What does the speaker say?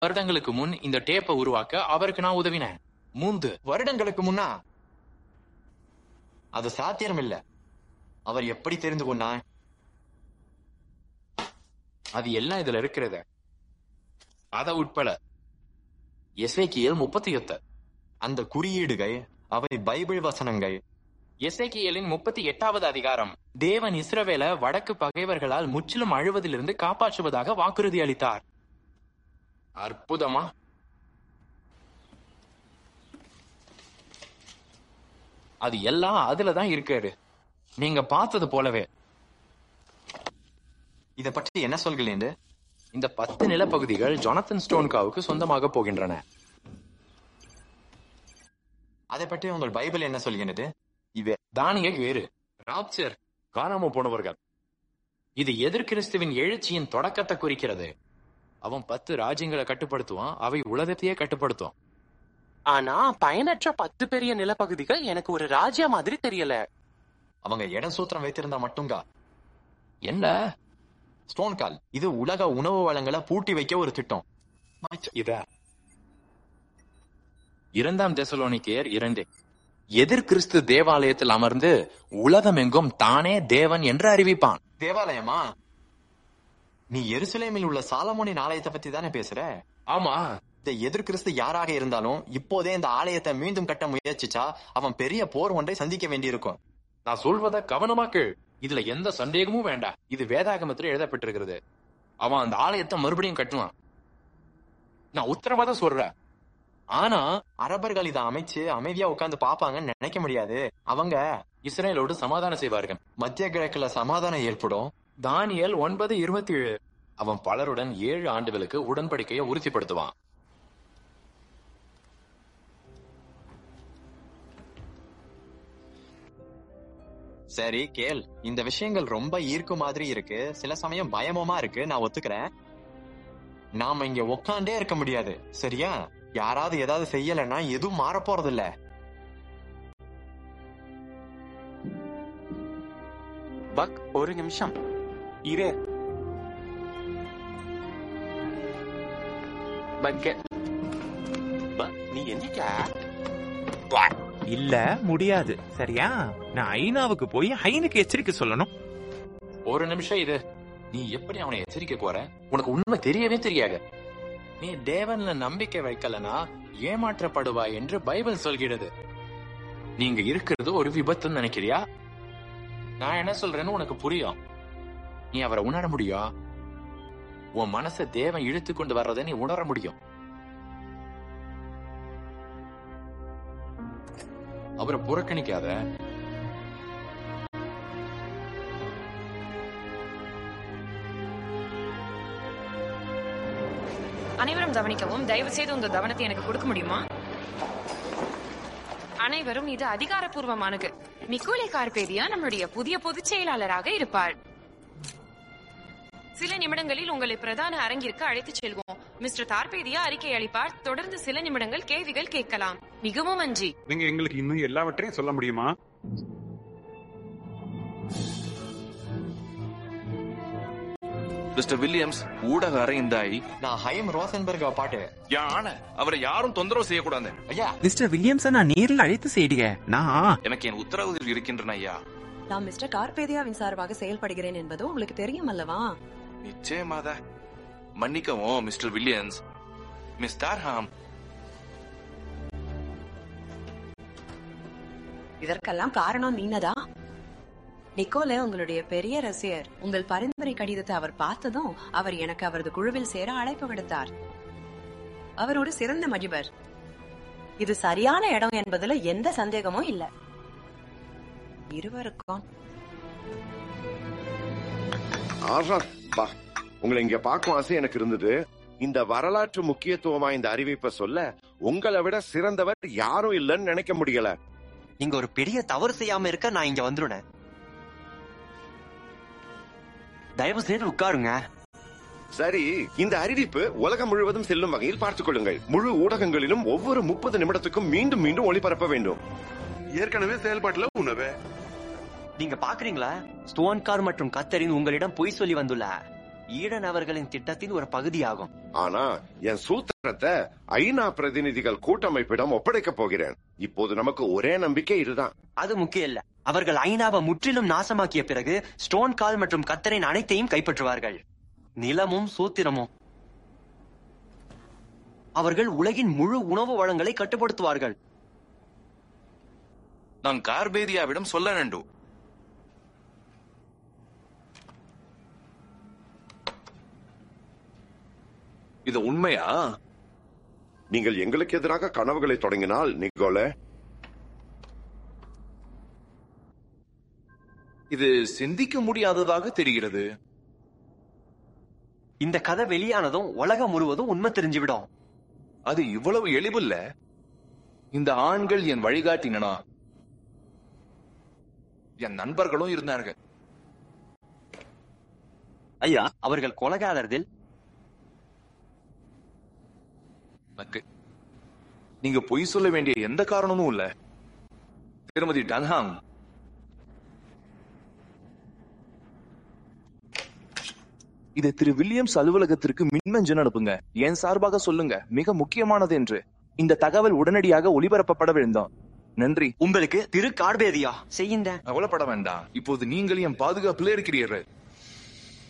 வருடங்களுக்கு முன் இந்த டேப்பை உருவாக்க அவருக்கு நான் உதவினேன் மூந்து வருடங்களுக்கு முன்னா அது சாத்தியம் இல்ல அவர் எப்படி தெரிந்து கொண்டான் அது எல்லாம் இதுல இருக்கிறது அத உட்பட எஸ்ஐக்கியல் முப்பத்தி எட்டு அந்த குறியீடுகள் அவை பைபிள் வசனங்கள் எஸ்ஐக்கியலின் முப்பத்தி எட்டாவது அதிகாரம் தேவன் இஸ்ரவேல வடக்கு பகைவர்களால் முற்றிலும் அழுவதிலிருந்து காப்பாற்றுவதாக வாக்குறுதி அளித்தார் அற்புதமா அது எல்லாம் அதுலதான் இருக்காரு நீங்க பார்த்தது போலவே இத பற்றி என்ன சொல்கிறேன் இந்த பத்து நிலப்பகுதிகள் ஜொனத்தன் ஸ்டோன்காவுக்கு சொந்தமாக போகின்றன அதை பற்றி உங்கள் பைபிள் என்ன சொல்கிறது இவே தானியல் வேறு ராப்சர் காணாம போனவர்கள் இது எதிர் கிறிஸ்துவின் எழுச்சியின் தொடக்கத்தை குறிக்கிறது அவன் பத்து ராஜ்யங்களை கட்டுப்படுத்துவான் அவை உலகத்தையே கட்டுப்படுத்தும் ஆனா பயனற்ற பத்து பெரிய நிலப்பகுதிகள் எனக்கு ஒரு ராஜ்யா மாதிரி தெரியல அவங்க இடம் சூத்திரம் வைத்திருந்தா மட்டுங்க என்ன ஸ்டோன் கால் இது உலக உணவு வளங்களை பூட்டி வைக்க ஒரு திட்டம் இத இரண்டாம் தெசலோனிக்கேயர் இரண்டு எதிர் கிறிஸ்து தேவாலயத்தில் அமர்ந்து உலகமெங்கும் தானே தேவன் என்று அறிவிப்பான் தேவாலயமா நீ எருசலேமில் உள்ள சாலமோனின் ஆலயத்தை பத்தி தானே பேசுற ஆமா இந்த எதிர் கிறிஸ்து யாராக இருந்தாலும் இப்போதே இந்த ஆலயத்தை மீண்டும் கட்ட முயற்சிச்சா அவன் பெரிய போர் ஒன்றை சந்திக்க வேண்டியிருக்கும் நான் சொல்வத கவனமா கேள் இதுல எந்த சந்தேகமும் வேண்டாம் இது வேதாகமத்தில் எழுதப்பட்டிருக்கிறது அவன் அந்த ஆலயத்தை மறுபடியும் கட்டுவான் நான் உத்தரவாதம் சொல்றேன் ஆனா அரபர்கள் இதை அமைச்சு அமைதியா உட்கார்ந்து பாப்பாங்கன்னு நினைக்க முடியாது அவங்க இஸ்ரேலோடு சமாதானம் செய்வார்கள் மத்திய கிழக்குல சமாதானம் ஏற்படும் தானியல் ஒன்பது இருபத்தி ஏழு அவன் பலருடன் ஏழு ஆண்டுகளுக்கு உடன்படிக்கையை உறுதிப்படுத்துவான் சரி கேள் இந்த விஷயங்கள் ரொம்ப ஈர்க்கும் மாதிரி இருக்கு சில சமயம் பயமுமா இருக்கு நான் ஒத்துக்கிறேன் நாம இங்க உக்காண்டே இருக்க முடியாது சரியா யாராவது ஏதாவது செய்யலைன்னா எதுவும் மாற போறது இல்ல பக் ஒரு நிமிஷம் இரு பக்க பக், நீ என்னக்கா இல்ல முடியாது சரியா நான் ஐநாவுக்கு போய் ஹைனுக்கு எச்சரிக்கை சொல்லணும் ஒரு நிமிஷம் இது நீ எப்படி அவனை எச்சரிக்க போற உனக்கு உண்மை தெரியவே தெரியாது நீ தேவன்ல நம்பிக்கை வைக்கலனா ஏமாற்றப்படுவாய் என்று பைபிள் சொல்கிறது நீங்க இருக்கிறது ஒரு விபத்துன்னு நினைக்கிறியா நான் என்ன சொல்றேன்னு உனக்கு புரியும் நீ அவரை உணர முடியும் உன் மனசை தேவன் இழுத்து கொண்டு வர்றதை நீ உணர முடியும் அவரை புறக்கணிக்காத அனைவரும் கவனிக்கவும் தயவு செய்து உங்க கவனத்தை எனக்கு கொடுக்க முடியுமா அனைவரும் இது அதிகாரப்பூர்வமானது மிக்கோலே கார்பேதியா நம்முடைய புதிய பொதுச் செயலாளராக இருப்பார் சில நிமிடங்களில் உங்களை பிரதான அரங்கிற்கு அழைத்துச் செல்வோம் மிஸ்டர் தார்பேதியா அறிக்கை அளிப்பார் தொடர்ந்து சில நிமிடங்கள் கேள்விகள் கேட்கலாம் மிகவும் நன்றி நீங்க எங்களுக்கு இன்னும் எல்லாவற்றையும் சொல்ல முடியுமா மிஸ்டர் வில்லியம்ஸ் ஊடக அறைந்தாய் நான் ஹைம் ரோசன்பர்க் பாட்டு யானை அவரை யாரும் தொந்தரவு செய்யக்கூடாது ஐயா மிஸ்டர் வில்லியம்ஸை நான் நேரில் அழைத்து செய்யுங்க நான் எனக்கு என் உத்தரவுகள் இருக்கின்றன ஐயா நான் மிஸ்டர் கார்பேதியாவின் சார்பாக செயல்படுகிறேன் என்பது உங்களுக்கு தெரியும் அல்லவா நிச்சயமாத மன்னிக்கவும் மிஸ்டர் வில்லியம்ஸ் மிஸ் டார்ஹாம் இதற்கெல்லாம் காரணம் நீனதா நிக்கோலே உங்களுடைய பெரிய ரசிகர் உங்கள் பரிந்துரை கடிதத்தை அவர் பார்த்ததும் அவர் எனக்கு அவரது குழுவில் சேர அழைப்பு விடுத்தார் அவர் ஒரு சிறந்த மதிபர் இது சரியான இடம் என்பதுல எந்த சந்தேகமும் இல்ல இருவருக்கும் ஆஹா பா உங்களை இங்க பார்க்கும் ஆசை எனக்கு இருந்தது இந்த வரலாற்று முக்கியத்துவமா இந்த அறிவிப்பை சொல்ல உங்களை விட சிறந்தவர் யாரும் இல்லைன்னு நினைக்க முடியல நீங்க ஒரு பெரிய தவறு செய்யாம இருக்க நான் இங்க வந்துருனேன் தயவு செய்து உட்காருங்க சரி இந்த அறிவிப்பு உலகம் முழுவதும் செல்லும் வகையில் பார்த்துக் கொள்ளுங்கள் முழு ஊடகங்களிலும் ஒவ்வொரு முப்பது நிமிடத்துக்கும் மீண்டும் மீண்டும் ஒளிபரப்ப வேண்டும் ஏற்கனவே செயல்பாட்டுல உணவு நீங்க பாக்குறீங்களா ஸ்டோன் கார் மற்றும் கத்தரின் உங்களிடம் பொய் சொல்லி வந்துள்ள ஈடன் அவர்களின் திட்டத்தின் ஒரு பகுதியாகும் ஆனா என் சூத்திரத்தை ஐநா பிரதிநிதிகள் கூட்டமைப்பிடம் ஒப்படைக்கப் போகிறேன் இப்போது நமக்கு ஒரே நம்பிக்கை இதுதான் அது முக்கியம் இல்ல அவர்கள் ஐநாவை முற்றிலும் நாசமாக்கிய பிறகு ஸ்டோன் கால் மற்றும் கத்தரின் அனைத்தையும் கைப்பற்றுவார்கள் நிலமும் சூத்திரமும் அவர்கள் உலகின் முழு உணவு வளங்களை கட்டுப்படுத்துவார்கள் நான் கார்பேதியாவிடம் சொல்ல வேண்டும் இது உண்மையா நீங்கள் எங்களுக்கு எதிராக கனவுகளை தொடங்கினால் நிக்கோல இது சிந்திக்க முடியாததாக தெரிகிறது இந்த கதை வெளியானதும் உலகம் முழுவதும் உண்மை தெரிஞ்சுவிடும் அது இவ்வளவு எளிதில்ல இந்த ஆண்கள் என் வழிகாட்டினா என் நண்பர்களும் இருந்தார்கள் ஐயா அவர்கள் கொலகாரர்கள் எனக்கு நீங்க பொய் சொல்ல வேண்டிய எந்த காரணமும் இல்ல திருமதி டன்ஹாங் இதை திரு வில்லியம்ஸ் அலுவலகத்திற்கு மின்மஞ்சன் அனுப்புங்க என் சார்பாக சொல்லுங்க மிக முக்கியமானது என்று இந்த தகவல் உடனடியாக ஒளிபரப்பப்பட வேண்டும் நன்றி உங்களுக்கு திரு கார்பேதியா செய்யுங்க கவலைப்பட வேண்டாம் இப்போது நீங்கள் என் பாதுகாப்பில் இருக்கிறீர்கள்